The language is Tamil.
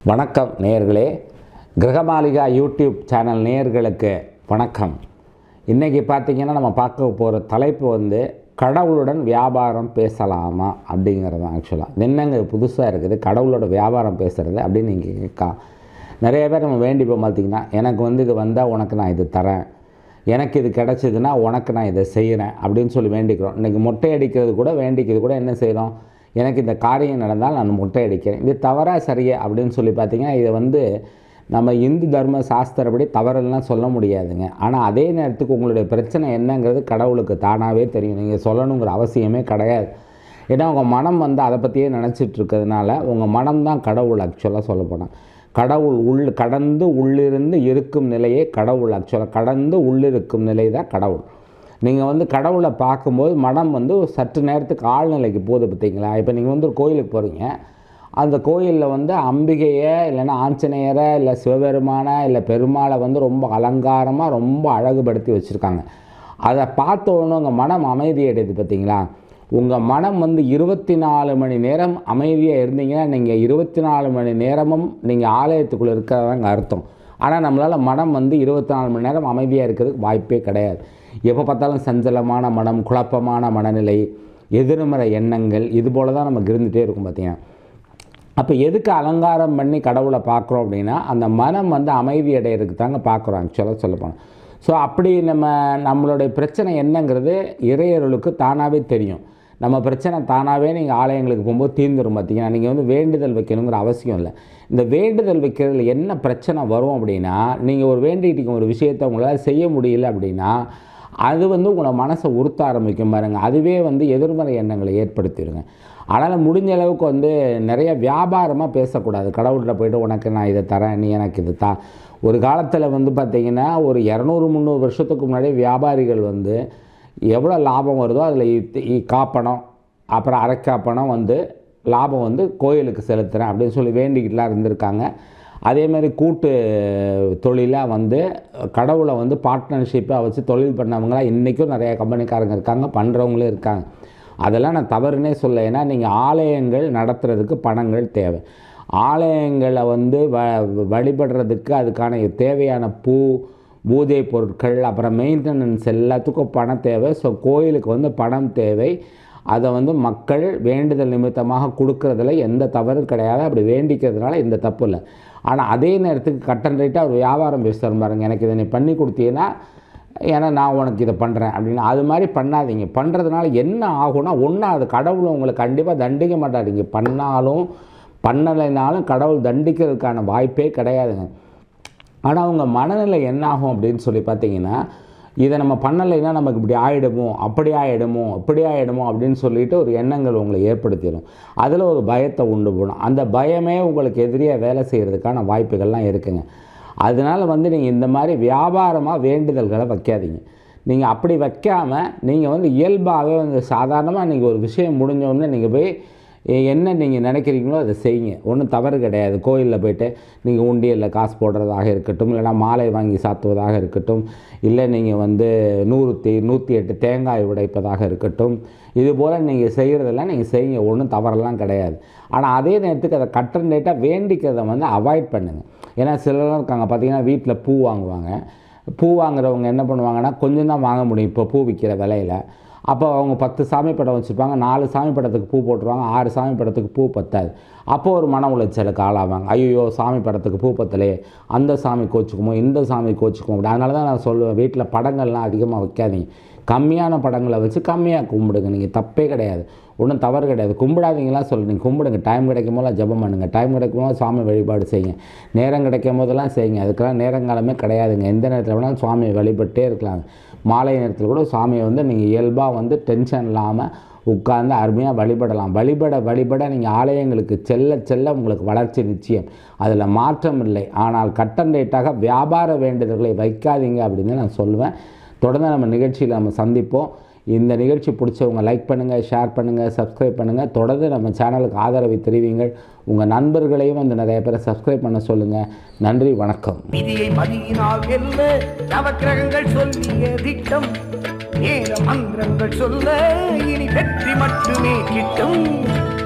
வணக்கம் நேயர்களே கிரகமாளிகா யூடியூப் சேனல் நேயர்களுக்கு வணக்கம் இன்றைக்கி பார்த்தீங்கன்னா நம்ம பார்க்க போகிற தலைப்பு வந்து கடவுளுடன் வியாபாரம் பேசலாமா அப்படிங்கிறது தான் ஆக்சுவலாக என்னங்க புதுசாக இருக்குது கடவுளோட வியாபாரம் பேசுகிறது அப்படின்னு நீங்கள் கேட்கா நிறைய பேர் நம்ம வேண்டிப்போம் பார்த்தீங்கன்னா எனக்கு வந்து இது வந்தால் உனக்கு நான் இது தரேன் எனக்கு இது கிடச்சிதுன்னா உனக்கு நான் இதை செய்கிறேன் அப்படின்னு சொல்லி வேண்டிக்கிறோம் இன்றைக்கி மொட்டை அடிக்கிறது கூட வேண்டிக்கிறது கூட என்ன செய்கிறோம் எனக்கு இந்த காரியம் நடந்தால் நான் மொட்டை அடிக்கிறேன் இது தவறா சரியா அப்படின்னு சொல்லி பார்த்தீங்கன்னா இதை வந்து நம்ம இந்து தர்ம சாஸ்திரப்படி தவறுலாம் சொல்ல முடியாதுங்க ஆனால் அதே நேரத்துக்கு உங்களுடைய பிரச்சனை என்னங்கிறது கடவுளுக்கு தானாகவே தெரியும் நீங்கள் சொல்லணுங்கிற அவசியமே கிடையாது ஏன்னா உங்கள் மனம் வந்து அதை பற்றியே நினச்சிட்டு இருக்கிறதுனால உங்கள் மனம் தான் கடவுள் ஆக்சுவலாக சொல்ல போனால் கடவுள் உள் கடந்து உள்ளிருந்து இருக்கும் நிலையே கடவுள் ஆக்சுவலாக கடந்து உள்ளிருக்கும் நிலை தான் கடவுள் நீங்கள் வந்து கடவுளை பார்க்கும்போது மனம் வந்து சற்று நேரத்துக்கு ஆழ்நிலைக்கு போகுது பார்த்தீங்களா இப்போ நீங்கள் வந்து ஒரு கோயிலுக்கு போகிறீங்க அந்த கோயிலில் வந்து அம்பிகையை இல்லைன்னா ஆஞ்சநேயரை இல்லை சிவபெருமானை இல்லை பெருமாளை வந்து ரொம்ப அலங்காரமாக ரொம்ப அழகுபடுத்தி வச்சுருக்காங்க அதை பார்த்த உடனே உங்கள் மனம் அமைதி அடையுது பார்த்தீங்களா உங்கள் மனம் வந்து இருபத்தி நாலு மணி நேரம் அமைதியாக இருந்தீங்கன்னா நீங்கள் இருபத்தி நாலு மணி நேரமும் நீங்கள் ஆலயத்துக்குள்ளே இருக்கிறதாங்க அர்த்தம் ஆனால் நம்மளால் மனம் வந்து இருபத்தி நாலு மணி நேரம் அமைதியாக இருக்கிறதுக்கு வாய்ப்பே கிடையாது எப்போ பார்த்தாலும் சஞ்சலமான மனம் குழப்பமான மனநிலை எதிர்மறை எண்ணங்கள் இது போல தான் நமக்கு இருந்துகிட்டே இருக்கும் பார்த்தீங்கன்னா அப்போ எதுக்கு அலங்காரம் பண்ணி கடவுளை பார்க்குறோம் அப்படின்னா அந்த மனம் வந்து அமைதி அடையிறதுக்கு தாங்க பார்க்குறோம் ஆக்சுவலாக சொல்லப்போனால் ஸோ அப்படி நம்ம நம்மளுடைய பிரச்சனை என்னங்கிறது இறையர்களுக்கு தானாகவே தெரியும் நம்ம பிரச்சனை தானாகவே நீங்கள் ஆலயங்களுக்கு போகும்போது தீர்ந்துடும் பார்த்தீங்கன்னா நீங்கள் வந்து வேண்டுதல் வைக்கணுங்கிற அவசியம் இல்லை இந்த வேண்டுதல் வைக்கிறதுல என்ன பிரச்சனை வரும் அப்படின்னா நீங்கள் ஒரு வேண்டிகிட்டு ஒரு விஷயத்தை உங்களால் செய்ய முடியல அப்படின்னா அது வந்து உங்களை மனசை உறுத்த ஆரம்பிக்கும் பாருங்கள் அதுவே வந்து எதிர்மறை எண்ணங்களை ஏற்படுத்திடுங்க அதனால் முடிஞ்ச அளவுக்கு வந்து நிறைய வியாபாரமாக பேசக்கூடாது கடவுள்கிட்ட போயிட்டு உனக்கு நான் இதை தரேன் நீ எனக்கு இது தா ஒரு காலத்தில் வந்து பார்த்திங்கன்னா ஒரு இரநூறு முந்நூறு வருஷத்துக்கு முன்னாடி வியாபாரிகள் வந்து எவ்வளோ லாபம் வருதோ அதில் காப்பணம் அப்புறம் அரைக்காப்பணம் வந்து லாபம் வந்து கோயிலுக்கு செலுத்துகிறேன் அப்படின்னு சொல்லி வேண்டிக்கிட்டுலாம் இருந்திருக்காங்க அதே மாதிரி கூட்டு தொழிலாக வந்து கடவுளை வந்து பார்ட்னர்ஷிப்பாக வச்சு தொழில் பண்ணவங்களாம் இன்றைக்கும் நிறைய கம்பெனிக்காரங்க இருக்காங்க பண்ணுறவங்களும் இருக்காங்க அதெல்லாம் நான் தவறுனே சொல்ல ஏன்னா நீங்கள் ஆலயங்கள் நடத்துறதுக்கு பணங்கள் தேவை ஆலயங்களை வந்து வ வழிபடுறதுக்கு அதுக்கான தேவையான பூ பூஜை பொருட்கள் அப்புறம் மெயின்டெனன்ஸ் எல்லாத்துக்கும் பணம் தேவை ஸோ கோயிலுக்கு வந்து பணம் தேவை அதை வந்து மக்கள் வேண்டுதல் நிமித்தமாக கொடுக்கறதுல எந்த தவறும் கிடையாது அப்படி வேண்டிக்கிறதுனால எந்த தப்பு இல்லை ஆனால் அதே நேரத்துக்கு கட்டன் ரேட்டாக ஒரு வியாபாரம் பேசுகிற பாருங்க எனக்கு இதை நீ பண்ணி கொடுத்தீங்கன்னா ஏன்னா நான் உனக்கு இதை பண்ணுறேன் அப்படின்னு அது மாதிரி பண்ணாதீங்க பண்ணுறதுனால என்ன ஆகும்னா ஒன்றும் அது கடவுள் உங்களை கண்டிப்பாக தண்டிக்க மாட்டாருங்க பண்ணாலும் பண்ணலைனாலும் கடவுள் தண்டிக்கிறதுக்கான வாய்ப்பே கிடையாதுங்க ஆனால் அவங்க மனநிலை என்ன ஆகும் அப்படின்னு சொல்லி பார்த்தீங்கன்னா இதை நம்ம பண்ணலைன்னா நமக்கு இப்படி ஆகிடுமோ அப்படி ஆகிடுமோ இப்படி ஆகிடுமோ அப்படின்னு சொல்லிட்டு ஒரு எண்ணங்கள் உங்களை ஏற்படுத்திடும் அதில் ஒரு பயத்தை உண்டு போடும் அந்த பயமே உங்களுக்கு எதிரியாக வேலை செய்கிறதுக்கான வாய்ப்புகள்லாம் இருக்குங்க அதனால் வந்து நீங்கள் இந்த மாதிரி வியாபாரமாக வேண்டுதல்களை வைக்காதீங்க நீங்கள் அப்படி வைக்காமல் நீங்கள் வந்து இயல்பாகவே வந்து சாதாரணமாக நீங்கள் ஒரு விஷயம் முடிஞ்சோடனே நீங்கள் போய் என்ன நீங்கள் நினைக்கிறீங்களோ அதை செய்யுங்க ஒன்றும் தவறு கிடையாது கோயிலில் போய்ட்டு நீங்கள் உண்டியலில் காசு போடுறதாக இருக்கட்டும் இல்லைனா மாலை வாங்கி சாத்துவதாக இருக்கட்டும் இல்லை நீங்கள் வந்து நூறு தீ நூற்றி எட்டு தேங்காய் உடைப்பதாக இருக்கட்டும் இது போல் நீங்கள் செய்கிறதெல்லாம் நீங்கள் செய்யுங்க ஒன்றும் தவறெல்லாம் கிடையாது ஆனால் அதே நேரத்துக்கு அதை கட்டன் டேட்டாக வேண்டிக்கிறத வந்து அவாய்ட் பண்ணுங்கள் ஏன்னா சிலர்லாம் இருக்காங்க பார்த்தீங்கன்னா வீட்டில் பூ வாங்குவாங்க பூ வாங்குறவங்க என்ன பண்ணுவாங்கன்னா கொஞ்சம் தான் வாங்க முடியும் இப்போ பூ விற்கிற விலையில் அப்போ அவங்க பத்து சாமி படம் வச்சுருப்பாங்க நாலு சாமி படத்துக்கு பூ போட்டுருவாங்க ஆறு சாமி படத்துக்கு பூ பத்தாது அப்போ ஒரு மன உளைச்சலுக்கு ஆளாவாங்க ஐயோ சாமி படத்துக்கு பூ பத்தலையே அந்த சாமி கோச்சிக்குமோ இந்த சாமி கோச்சிக்குமோ அப்படி அதனால தான் நான் சொல்லுவேன் வீட்டில் படங்கள்லாம் அதிகமாக வைக்காதீங்க கம்மியான படங்களை வச்சு கம்மியாக கும்பிடுங்க நீங்கள் தப்பே கிடையாது ஒன்றும் தவறு கிடையாது கும்பிடாதீங்களாம் சொல்லு நீங்கள் கும்பிடுங்க டைம் கிடைக்கும் போதெல்லாம் ஜபம் பண்ணுங்கள் டைம் கிடைக்கும் போது சாமி வழிபாடு செய்யுங்க நேரம் கிடைக்கும் போதெல்லாம் செய்யுங்க அதுக்கெல்லாம் நேரங்காலமே கிடையாதுங்க எந்த நேரத்தில் வேணாலும் சுவாமியை வழிபட்டே இருக்கலாம் மாலை நேரத்தில் கூட சாமியை வந்து நீங்கள் இயல்பாக வந்து டென்ஷன் இல்லாமல் உட்கார்ந்து அருமையாக வழிபடலாம் வழிபட வழிபட நீங்கள் ஆலயங்களுக்கு செல்ல செல்ல உங்களுக்கு வளர்ச்சி நிச்சயம் அதில் மாற்றம் இல்லை ஆனால் கட்டன் ரேட்டாக வியாபார வேண்டுதல்களை வைக்காதீங்க அப்படின்னு நான் சொல்லுவேன் தொடர்ந்து நம்ம நிகழ்ச்சியில் நம்ம சந்திப்போம் இந்த நிகழ்ச்சி பிடிச்சவங்க லைக் பண்ணுங்கள் ஷேர் பண்ணுங்கள் சப்ஸ்கிரைப் பண்ணுங்கள் தொடர்ந்து நம்ம சேனலுக்கு ஆதரவை தெரிவிங்கள் உங்கள் நண்பர்களையும் வந்து நிறைய பேரை சப்ஸ்கிரைப் பண்ண சொல்லுங்கள் நன்றி வணக்கம் விதியை மதியினால் வெல்ல நவக்கிரகங்கள் சொல்லிய திட்டம் நேர மந்திரங்கள் சொல்ல இனி வெற்றி மட்டுமே கிட்டும்